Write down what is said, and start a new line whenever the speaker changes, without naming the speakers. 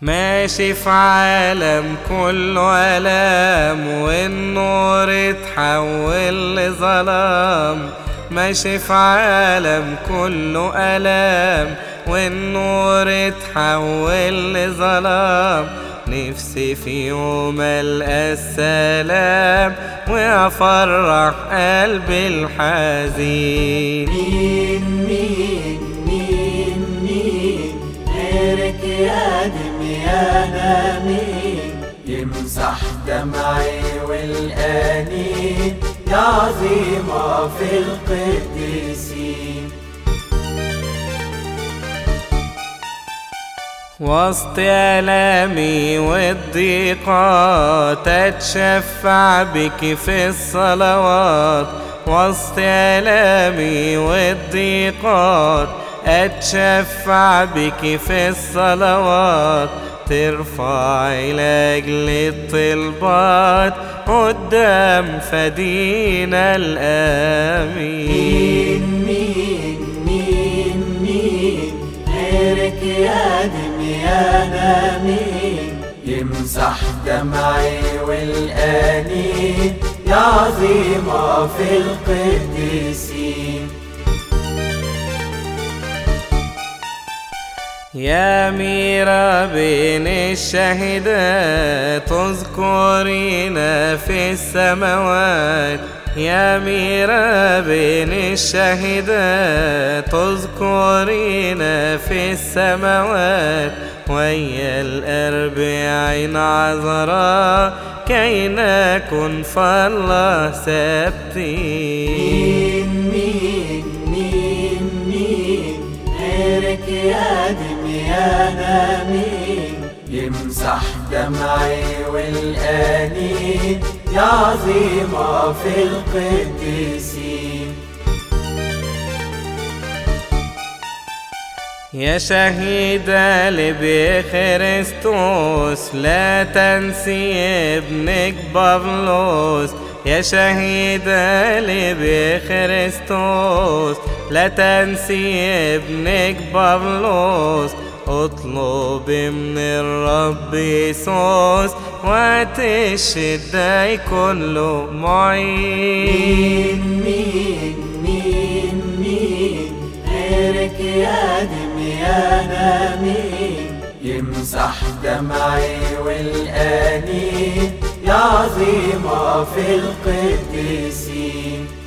ماشي في عالم كله ألام والنور اتحول لظلام ماشي في عالم كله ألام والنور اتحول لظلام نفسي في يوم ألقى السلام وأفرح قلبي الحزين
مين مين مين مين غيرك يا دميانا مين يمسح دمعي والأنين يا عظيمة في القديسين
وسط آلامي والضيقات أتشفع بك في الصلوات وسط آلامي والضيقات أتشفع بك في الصلوات ترفع لأجل الطلبات قدام فدينا الآمين
مين مين مين مين غيرك يا دميانا مين يمسح دمعي والأنين يا عظيمة في القديسين
يا ميرا بين الشهداء تذكرينا في السماوات يا ميرا بين الشهداء تذكرينا في السماوات ويا الأربعين عذراء كي نكن فالله ثابتين
مين مين مين مين غيرك يا دميانا مين يمسح دمعي والأنين يا عظيمة في القديسين
يا شهيدة لبخريستوس لا تنسي ابنك بابلوس يا شهيدة لبخريستوس لا تنسي ابنك بابلوس اطلب من الرب يسوس وقت الشدة يكون له معين
مين مين مين مين غيرك يا دميانا مين يمسح دمعي والأنين يا عظيمة في القديسين